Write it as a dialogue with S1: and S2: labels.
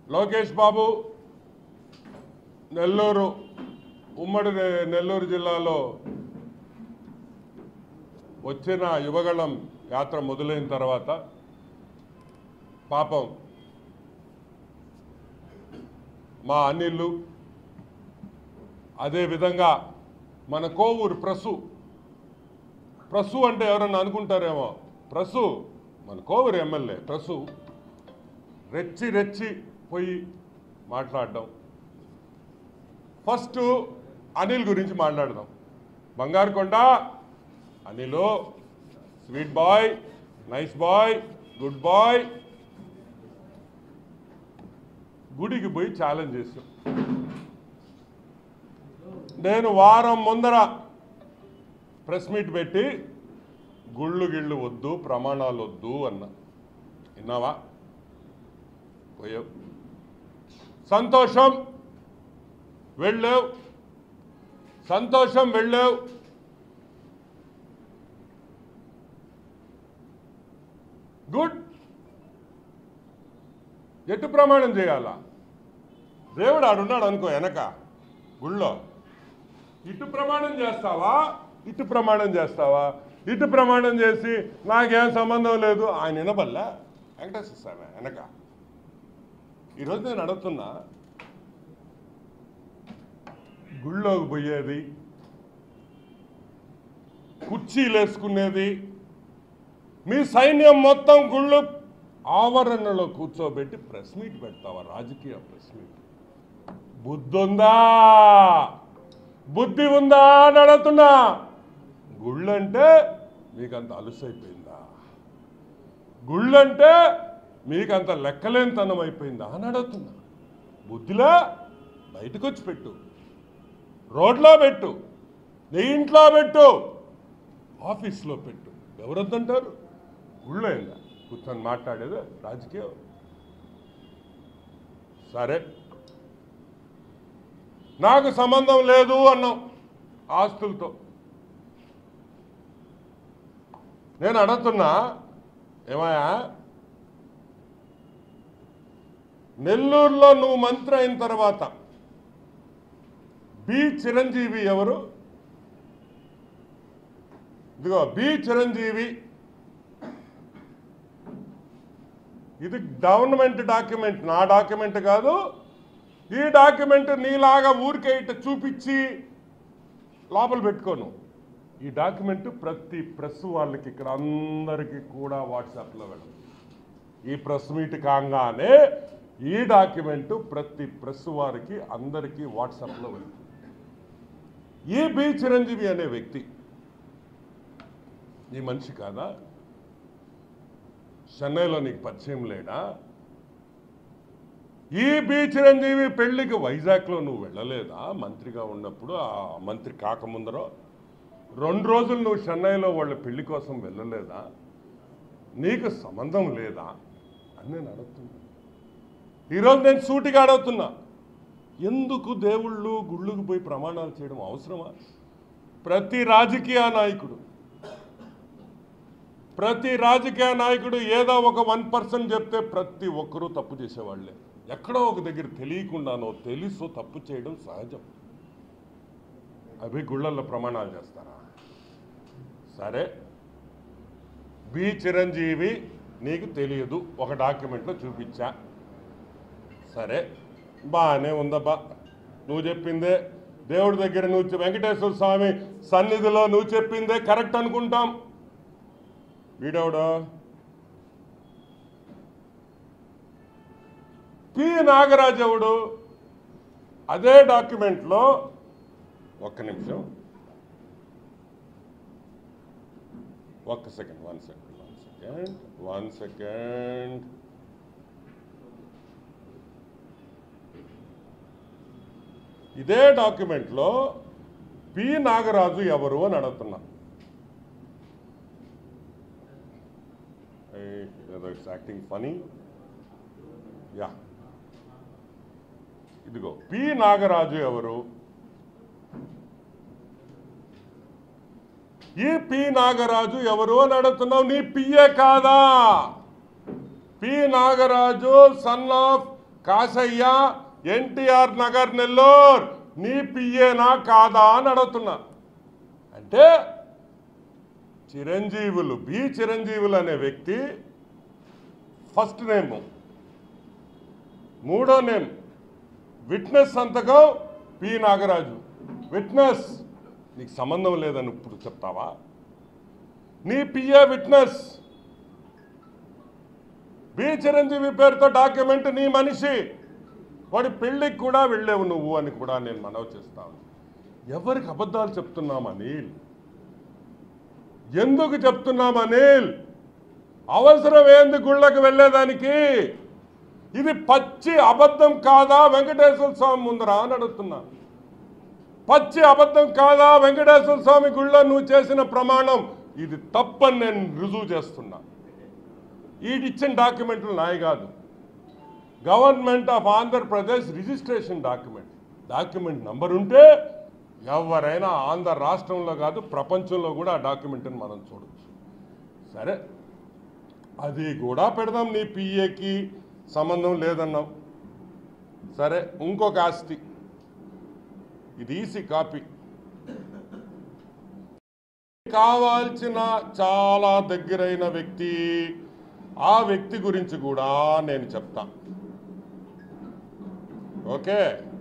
S1: లోకేష్ బాబు నెల్లూరు ఉమ్మడి నె- నెల్లూరు జిల్లాలో వచ్చిన యువగళం యాత్ర మొదలైన తర్వాత పాపం మా అనిళ్ళు అదేవిధంగా మన కోవూరు ప్రసు ప్రసు అంటే ఎవరన్నా అనుకుంటారేమో ప్రసు మన కోవూరు ఎమ్మెల్యే ప్రసు రెచ్చి రెచ్చి పోయి మాట్లాడడం ఫస్ట్ అనిల్ గురించి మాట్లాడదాం బంగారుకొండ Anil sweet boy nice boy good boy గుడికి పోయి ఛాలెంజ్ చేశాం నేను వారం ముందర ప్రెస్ మీట్ పెట్టి గుళ్ళు గిళ్ళు వద్దు ప్రమాణాలు వద్దు అన్నా విన్నావా పోయావు సంతోషం వెళ్ళావు సంతోషం వెళ్ళావు గుడ్ ఎటు ప్రమాణం చేయాలా దేవుడు ఆడున్నాడు అనుకో వెనక గుళ్ళో ఇటు ప్రమాణం చేస్తావా ఇటు ప్రమాణం చేస్తావా ఇటు ప్రమాణం చేసి నాకేం సంబంధం లేదు ఆయన వినబల్లా వెంకటేశ్వర స్వామి వెనక ఈరోజు నేను అడుగుతున్నా గుళ్ళోకి పోయేది కుర్చీలు వేసుకునేది మీ సైన్యం మొత్తం గుళ్ళు ఆవరణలో కూర్చోబెట్టి ప్రెస్ మీట్ పెడతావా రాజకీయ ప్రెస్ మీట్ బుద్ధి ఉందా బుద్ధి ఉందా అని అడుగుతున్నా గుళ్ళంటే మీకంత అలుసైపోయిందా గుళ్ళంటే మీకంత లెక్కలేనితనం అయిపోయిందా అని అడుగుతున్నా బుద్ధిలా బయటకు వచ్చి పెట్టు రోడ్లో పెట్టు నీ ఇంట్లో పెట్టు ఆఫీస్లో పెట్టు ఎవరొద్దంటారు గుళ్ళో ఏందా కూర్చొని మాట్లాడేది రాజకీయం సరే నాకు సంబంధం లేదు అన్నాం ఆస్తులతో నేను అడుగుతున్నా ఏమయ్యా నెల్లూరులో నువ్వు మంత్రి అయిన తర్వాత బి చిరంజీవి ఎవరు ఇదిగో బి చిరంజీవి ఇది గవర్నమెంట్ డాక్యుమెంట్ నా డాక్యుమెంట్ కాదు ఈ డాక్యుమెంట్ నీలాగా ఊరికే ఇట్ట చూపించి లోపల పెట్టుకోను ఈ డాక్యుమెంట్ ప్రతి ప్రెస్ వాళ్ళకి ఇక్కడ అందరికీ కూడా వాట్సాప్లో వెళ్ళదు ఈ ప్రెస్ మీట్ కాగానే ఈ డాక్యుమెంట్ ప్రతి ప్రెస్ వారికి అందరికీ వాట్సాప్లో వెళ్తుంది ఈ బి చిరంజీవి అనే వ్యక్తి ఈ మనిషి కాదా చెన్నైలో నీకు పరిచయం లేడా ఈ బి చిరంజీవి పెళ్లికి వైజాగ్లో నువ్వు వెళ్ళలేదా మంత్రిగా ఉన్నప్పుడు ఆ మంత్రి కాకముందరో రెండు రోజులు నువ్వు చెన్నైలో వాళ్ళ పెళ్లి కోసం వెళ్ళలేదా నీకు సంబంధం లేదా అని నేను అడుగుతున్నా ఈరోజు నేను సూటిగా అడుగుతున్నా ఎందుకు దేవుళ్ళు గుళ్ళకు పోయి ప్రమాణాలు చేయడం అవసరమా ప్రతి రాజకీయ నాయకుడు ప్రతి రాజకీయ నాయకుడు ఏదో ఒక వన్ పర్సెంట్ చెప్తే ప్రతి ఒక్కరూ తప్పు చేసేవాళ్ళే ఎక్కడో ఒక దగ్గర తెలియకుండానో తెలుసు తప్పు చేయడం సహజం అవి గుళ్ళల్లో ప్రమాణాలు చేస్తారా సరే బి చిరంజీవి నీకు తెలియదు ఒక డాక్యుమెంట్లో చూపించా సరే బాగానే ఉందబ్బా నువ్వు చెప్పిందే దేవుడి దగ్గర నువ్వు చె- వెంకటేశ్వర స్వామి సన్నిధిలో నువ్వు చెప్పిందే కరెక్ట్ అనుకుంటాం వీడెవడో పి నాగరాజ్ ఎవడు అదే డాక్యుమెంట్లో ఒక్క నిమిషం ఒక్క second one second one second one second ఇదే డాక్యుమెంట్లో పి నాగరాజు ఎవరు అని అడుగుతున్నా ఏదో ఇట్స్ యాక్టింగ్ ఫనీ యా ఇదిగో పి నాగరాజు ఎవరు ఈ పి నాగరాజు ఎవరు అని అడుగుతున్నావు నీ పిఏ కాదా P Nagaraju son of Kasayya NTR Nagar Nellore నీ పియ్యేనా కాదా అని అడుగుతున్నా అంటే చిరంజీవులు బి చిరంజీవులు అనే వ్యక్తి ఫస్ట్ నేమ్ మూడో నేమ్ విట్నెస్ సంతకం పి నాగరాజు విట్నెస్ నీకు సంబంధం లేదని ఇప్పుడు చెప్తావా నీ పిఏ విట్నెస్ బి చిరంజీవి పేరుతో డాక్యుమెంట్ నీ మనిషి వాడి పెళ్ళికి కూడా వెళ్ళావు నువ్వు అని కూడా నేను మనవి చేస్తాను ఎవరికి అబద్ధాలు చెప్తున్నాం అనిల్ ఎందుకు చెప్తున్నాం అనిల్ అవసరం ఏంది గుళ్ళకి వెళ్ళేదానికి ఇది పచ్చి అబద్ధం కాదా వెంకటేశ్వర స్వామి ముందరా అని అడుగుతున్నా పచ్చి అబద్ధం కాదా వెంకటేశ్వర స్వామి గుళ్ళో నువ్వు చేసిన ప్రమాణం ఇది తప్పని నేను రుజువు చేస్తున్నా ఈడిచ్చిన డాక్యుమెంట్లు నాయి కాదు government of Andhra Pradesh registration document document number ఉంటే ఎవరైనా ఆంధ్ర రాష్ట్రంలో కాదు ప్రపంచంలో కూడా ఆ డాక్యుమెంట్ని మనం చూడొచ్చు సరే అది కూడా పెడదాం నీ పిఏకి సంబంధం లేదన్నావు సరే ఇంకొక ఆస్తి ఇది ఈసీ కాపీ కావాల్సిన చాలా దగ్గరైన వ్యక్తి ఆ వ్యక్తి గురించి కూడా నేను చెప్తా ఓకే